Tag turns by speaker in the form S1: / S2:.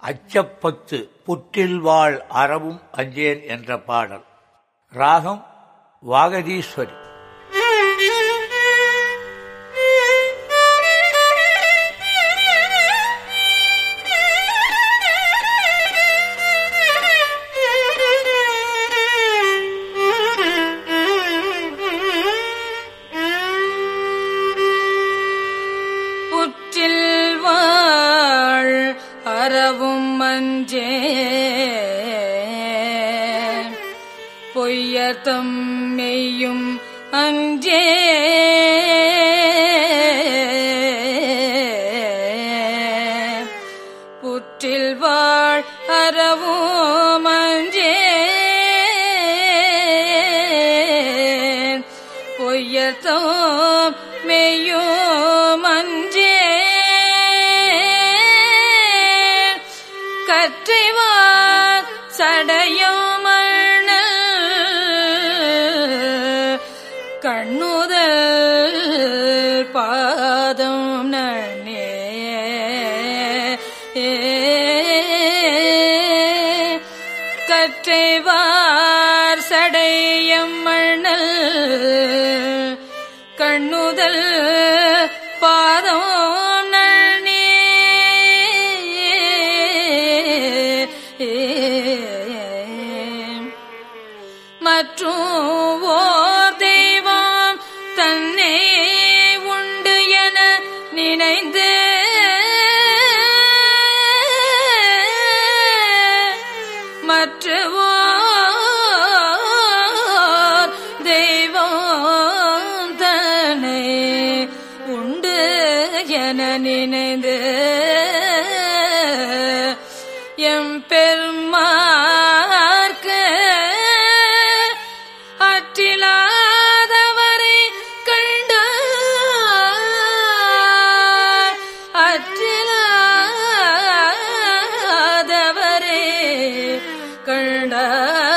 S1: அச்சப்பத்து புற்றில் வாழ் அறவும் அஞ்சேன் என்ற பாடல் ராகம் வாகதீஸ்வரி
S2: புற்றில் வாழ் அறவும் மஞ்சே பொய்யத்தம் மெய்யும் அஞ்சே புற்றில் வாழ் அறவும் மஞ்சே பொய்யத்தம் மெய்யும் அஞ்சே கற்றைவார் சடையும் கண்ணுதல் பாதம் நன்னே கற்றைவார் சடையம் மண்ணல் கண்ணுதல் பாதம் நன்னே மற்றும் ஓர் தெய்வம் தன்னை உண்டு என நினைந்து மற்றவோர் தெய்வம் தன்னை உண்டு என நினைந்து எம் பெருமார்க்கு அற்றிலாதவரை கண்டார் அற்றிலாதவரே கண்டார்